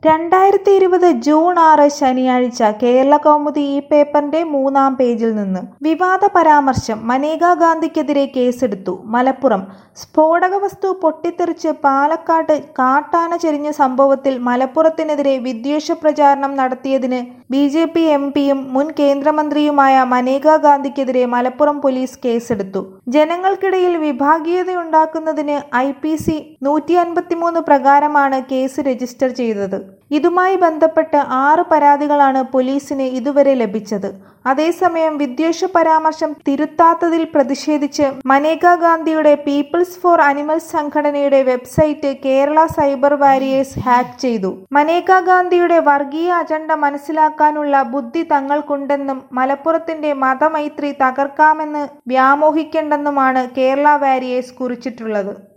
രണ്ടായിരത്തി ഇരുപത് ജൂൺ ആറ് ശനിയാഴ്ച കേരള കൗമുദി ഈ പേപ്പറിന്റെ മൂന്നാം പേജിൽ നിന്ന് വിവാദ പരാമർശം മനേകാ ഗാന്ധിക്കെതിരെ കേസെടുത്തു മലപ്പുറം സ്ഫോടക വസ്തു പൊട്ടിത്തെറിച്ച് പാലക്കാട് കാട്ടാന ചെരിഞ്ഞ സംഭവത്തിൽ മലപ്പുറത്തിനെതിരെ വിദ്വേഷ പ്രചാരണം നടത്തിയതിന് ബി ജെ പി എം പിയും മുൻ കേന്ദ്രമന്ത്രിയുമായ മനേകാ ഗാന്ധിക്കെതിരെ മലപ്പുറം പോലീസ് കേസെടുത്തു ജനങ്ങൾക്കിടയിൽ വിഭാഗീയതയുണ്ടാക്കുന്നതിന് ഐ പി സി നൂറ്റി അൻപത്തിമൂന്ന് പ്രകാരമാണ് കേസ് രജിസ്റ്റർ ചെയ്തത് ഇതുമായി ബന്ധപ്പെട്ട് ആറ് പരാതികളാണ് പോലീസിന് ഇതുവരെ ലഭിച്ചത് അതേസമയം വിദ്വേഷ പരാമർശം തിരുത്താത്തതിൽ പ്രതിഷേധിച്ച് മനേകാ ഗാന്ധിയുടെ പീപ്പിൾസ് ഫോർ അനിമൽസ് സംഘടനയുടെ website Kerala cyber warriors hack ചെയ്തു മനേകാ ഗാന്ധിയുടെ വർഗീയ അജണ്ട മനസ്സിലാക്കാനുള്ള ബുദ്ധി തങ്ങൾക്കുണ്ടെന്നും മലപ്പുറത്തിന്റെ മതമൈത്രി തകർക്കാമെന്ന് വ്യാമോഹിക്കേണ്ടെന്നുമാണ് കേരള വാരിയേഴ്സ് കുറിച്ചിട്ടുള്ളത്